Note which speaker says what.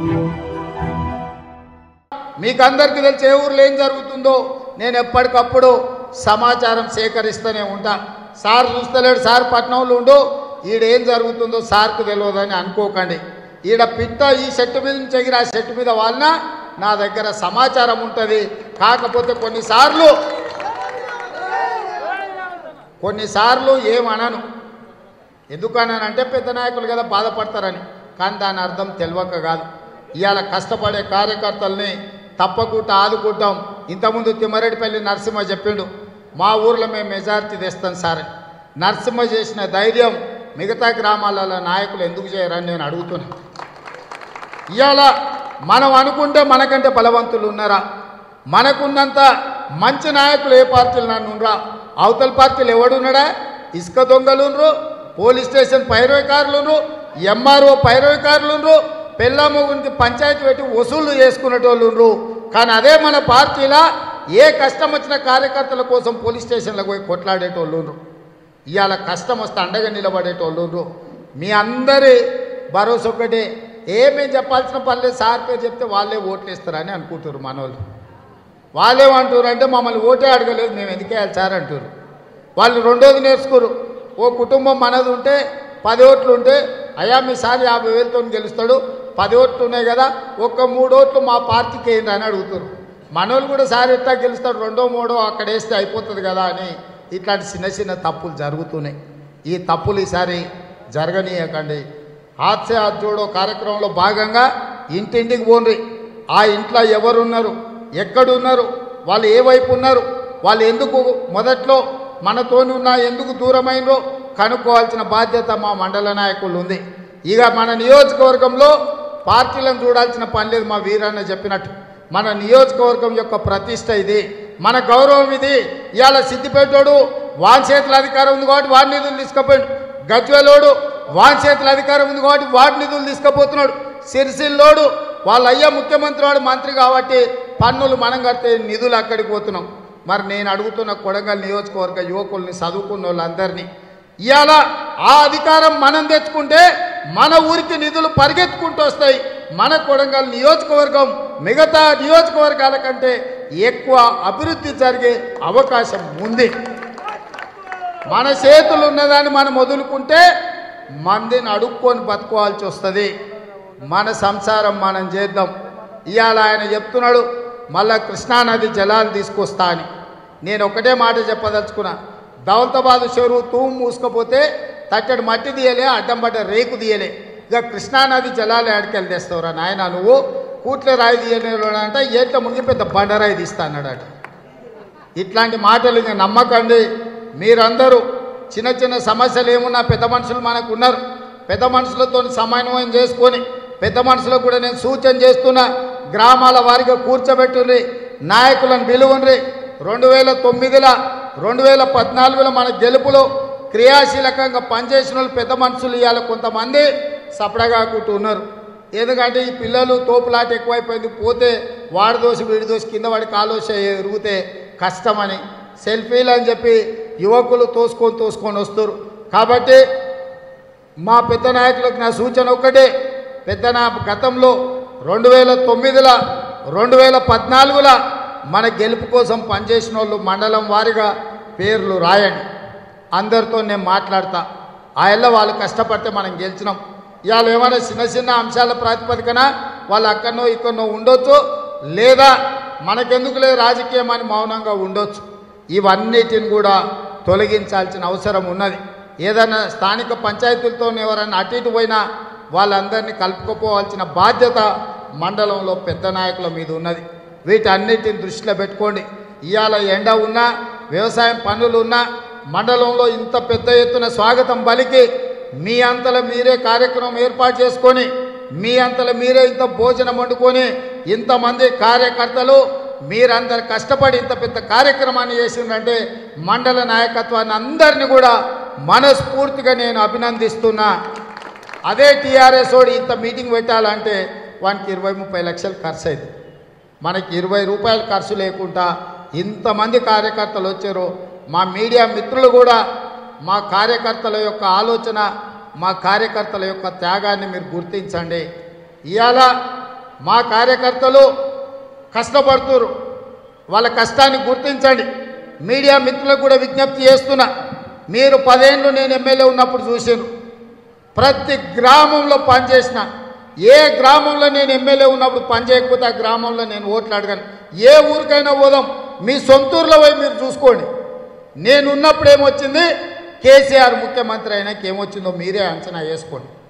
Speaker 1: మీకు అందరికీ తెలిసి ఏ ఊర్లో ఏం జరుగుతుందో నేను ఎప్పటికప్పుడు సమాచారం సేకరిస్తూనే ఉంటా సార్ చూస్తలేడు సార్ పట్నంలో ఉండు ఈడేం జరుగుతుందో సార్కు తెలియదని అనుకోకండి ఈడ పిట్ట ఈ చెట్టు మీద నుంచి ఎగిరి ఆ చెట్టు మీద వాళ్ళన నా దగ్గర సమాచారం ఉంటుంది కాకపోతే కొన్నిసార్లు కొన్నిసార్లు ఏమనను ఎందుకనంటే పెద్ద నాయకులు కదా బాధపడతారని కానీ దాని అర్థం తెలియక కాదు ఇవాళ కష్టపడే కార్యకర్తల్ని తప్పకుండా ఆదుకుంటాం ఇంతకుముందు తిమ్మరెడ్డిపల్లి నరసింహ చెప్పిండు మా ఊర్లో మేము మెజారిటీ తెస్తాం సార్ నరసింహ చేసిన ధైర్యం మిగతా గ్రామాలలో నాయకులు ఎందుకు చేయరని నేను అడుగుతున్నా ఇవాళ మనం అనుకుంటే మనకంటే బలవంతులు ఉన్నారా మనకున్నంత మంచి నాయకులు ఏ పార్టీలు నన్ను ఉండరా అవతల పార్టీలు ఎవడున్నాడా ఇసుక దొంగలుండ్రు పోలీస్ స్టేషన్ పైరవికారులుండ్రు ఎంఆర్ఓ పైరవికారులుండ్రు పెళ్ళమ్మగునికి పంచాయతీ పెట్టి వసూళ్లు చేసుకునేటోళ్ళుండ్రు కానీ అదే మన పార్టీలా ఏ కష్టం వచ్చిన కార్యకర్తల కోసం పోలీస్ స్టేషన్లకు పోయి కొట్లాడేటోళ్ళుండ్రు ఇవాళ కష్టం వస్తే అండగా నిలబడేటోళ్ళు మీ అందరి భరోసా ఒకటే ఏమేం చెప్పాల్సిన పని లేదు సార్ పేరు చెప్తే వాళ్ళే ఓట్లు ఇస్తారని అనుకుంటారు మనోళ్ళు వాళ్ళేమంటారు అంటే మమ్మల్ని ఓటే అడగలేదు మేము ఎందుకు వేయాలి సార్ అంటారు వాళ్ళు రెండోది నేర్చుకోరు ఓ కుటుంబం మనది ఉంటే పది ఓట్లు ఉంటే అయ్యా మీ సార్ యాభై వేలతో గెలుస్తాడు పది ఓట్లు ఉన్నాయి కదా ఒక్క మూడు ఓట్లు మా పార్టీకి వేయండి అని అడుగుతారు మనోళ్ళు కూడా సార్ ఎట్లా గెలుస్తాడు రెండో మూడో అక్కడ వేస్తే అయిపోతుంది కదా అని ఇట్లాంటి చిన్న చిన్న తప్పులు జరుగుతున్నాయి ఈ తప్పులు ఈసారి జరగనీయకండి హాస్య జోడో కార్యక్రమంలో భాగంగా ఇంటింటికి పోండి ఆ ఇంట్లో ఎవరున్నారు ఎక్కడున్నారు వాళ్ళు ఏ వైపు ఉన్నారు వాళ్ళు ఎందుకు మొదట్లో మనతోని ఉన్నా ఎందుకు దూరమైనరో కనుక్కోవాల్సిన బాధ్యత మా మండల నాయకులు ఉంది ఇక మన నియోజకవర్గంలో పార్టీలను చూడాల్సిన పని లేదు మా వీరన్న చెప్పినట్టు మన నియోజకవర్గం యొక్క ప్రతిష్ట ఇది మన గౌరవం ఇది ఇవాళ సిద్దిపేటోడు వాన్ చేతుల అధికారం ఉంది కాబట్టి వాడి నిధులు తీసుకుపోయాడు గజ్వేలోడు వాన్ చేతుల అధికారం ఉంది కాబట్టి వాడి నిధులు తీసుకుపోతున్నాడు సిరిసిల్లోడు వాళ్ళ అయ్యా ముఖ్యమంత్రి వాడు మంత్రి కాబట్టి పన్నులు మనం కడితే నిధులు అక్కడికి పోతున్నాం మరి నేను అడుగుతున్న కొడంగల్ నియోజకవర్గ యువకుల్ని చదువుకున్న వాళ్ళందరినీ ఇవాళ ఆ అధికారం మనం తెచ్చుకుంటే మన ఊరికి నిధులు పరిగెత్తుకుంటూ వస్తాయి మన కొడంగల్ నియోజకవర్గం మిగతా నియోజకవర్గాల కంటే ఎక్కువ అభివృద్ధి జరిగే అవకాశం ఉంది మన చేతులు ఉన్నదాన్ని మనం వదులుకుంటే మందిని అడుక్కొని బతుకోవాల్సి వస్తుంది మన సంసారం మనం చేద్దాం ఇవాళ ఆయన చెప్తున్నాడు మళ్ళా కృష్ణానది జలాలు తీసుకొస్తా అని నేను ఒకటే మాట చెప్పదలుచుకున్నా దౌలతాబాద్ చెరువు తూము మూసుకపోతే తట్టడి మట్టి తీయలే అడ్డం పడ్డ రేకు తీయలే ఇక కృష్ణానది జలాలు ఏడకెళ్ళి తెస్తావురా నాయన నువ్వు కూట్ల రాయి తీయలేడు అంటే ఏట్ల మునిగి పెద్ద బండరాయి తీస్తా అన్నాడట ఇట్లాంటి మాటలు ఇంకా నమ్మకండి మీరందరూ చిన్న చిన్న సమస్యలు ఏమున్నా పెద్ద మనుషులు మనకు ఉన్నారు పెద్ద మనుషులతో సమన్వయం చేసుకొని పెద్ద మనుషులకు కూడా నేను సూచన చేస్తున్నా గ్రామాల వారిగా కూర్చోబెట్టుండ్రి నాయకులను పిలువుండ్రి రెండు వేల తొమ్మిదిలో రెండు వేల పద్నాలుగులో మన గెలుపులో క్రియాశీలకంగా పనిచేసిన వాళ్ళు పెద్ద మనుషులు ఇవాళ కొంతమంది సపడగా ఉన్నారు ఎందుకంటే ఈ పిల్లలు తోపులాట ఎక్కువైపోయింది పోతే వాడి దోసి వీడి దోసి కింద వాడి కాలోస ఎరుగుతే కష్టమని సెల్ఫీలు అని చెప్పి యువకులు తోసుకొని తోసుకొని వస్తారు కాబట్టి మా పెద్ద నాయకులకు నా సూచన ఒక్కటే పెద్ద నా గతంలో రెండు వేల తొమ్మిదిలో రెండు వేల పద్నాలుగులో మన గెలుపు కోసం పనిచేసిన వాళ్ళు మండలం వారిగా పేర్లు రాయండి అందరితో నేను మాట్లాడతా ఆయల్ల వాళ్ళు కష్టపడితే మనం గెలిచినాం ఇవాళ ఏమైనా చిన్న చిన్న అంశాల ప్రాతిపదికన వాళ్ళు అక్కడనో ఇక్కడనో ఉండొచ్చు లేదా మనకెందుకు లేదు రాజకీయం అని మౌనంగా ఉండొచ్చు ఇవన్నిటిని కూడా తొలగించాల్సిన అవసరం ఉన్నది ఏదైనా స్థానిక పంచాయతీలతో ఎవరైనా అటు ఇటు పోయినా వాళ్ళందరినీ కలుపుకోపోవాల్సిన బాధ్యత మండలంలో పెద్ద నాయకుల మీద ఉన్నది వీటన్నిటిని దృష్టిలో పెట్టుకోండి ఇవాళ ఎండ ఉన్నా వ్యవసాయం పనులు ఉన్నా మండలంలో ఇంత పెద్ద ఎత్తున స్వాగతం పలికి మీ అంతలో మీరే కార్యక్రమం ఏర్పాటు చేసుకొని మీ అంతలో మీరే ఇంత భోజనం వండుకొని ఇంతమంది కార్యకర్తలు మీరందరు కష్టపడి ఇంత పెద్ద కార్యక్రమాన్ని చేసిందంటే మండల నాయకత్వాన్ని అందరినీ కూడా మనస్ఫూర్తిగా నేను అభినందిస్తున్నా అదే టీఆర్ఎస్ వాడు ఇంత మీటింగ్ పెట్టాలంటే వానికి ఇరవై ముప్పై లక్షలు ఖర్చు అయింది మనకి ఇరవై రూపాయలు ఖర్చు లేకుండా ఇంతమంది కార్యకర్తలు వచ్చారు మా మీడియా మిత్రులు కూడా మా కార్యకర్తల యొక్క ఆలోచన మా కార్యకర్తల యొక్క త్యాగాన్ని మీరు గుర్తించండి ఇవాళ మా కార్యకర్తలు కష్టపడుతున్నారు వాళ్ళ కష్టాన్ని గుర్తించండి మీడియా మిత్రులకు కూడా విజ్ఞప్తి చేస్తున్నా మీరు పదేళ్ళు నేను ఎమ్మెల్యే ఉన్నప్పుడు చూశాను ప్రతి గ్రామంలో పనిచేసిన ఏ గ్రామంలో నేను ఎమ్మెల్యే ఉన్నప్పుడు పని చేయకపోతే ఆ గ్రామంలో నేను ఓట్లు అడగాను ఏ ఊరికైనా పోదాం మీ సొంతూరులో పోయి మీరు చూసుకోండి నేను ఉన్నప్పుడు ఏమొచ్చింది కేసీఆర్ ముఖ్యమంత్రి అయినాక ఏమొచ్చిందో మీరే అంచనా వేసుకోండి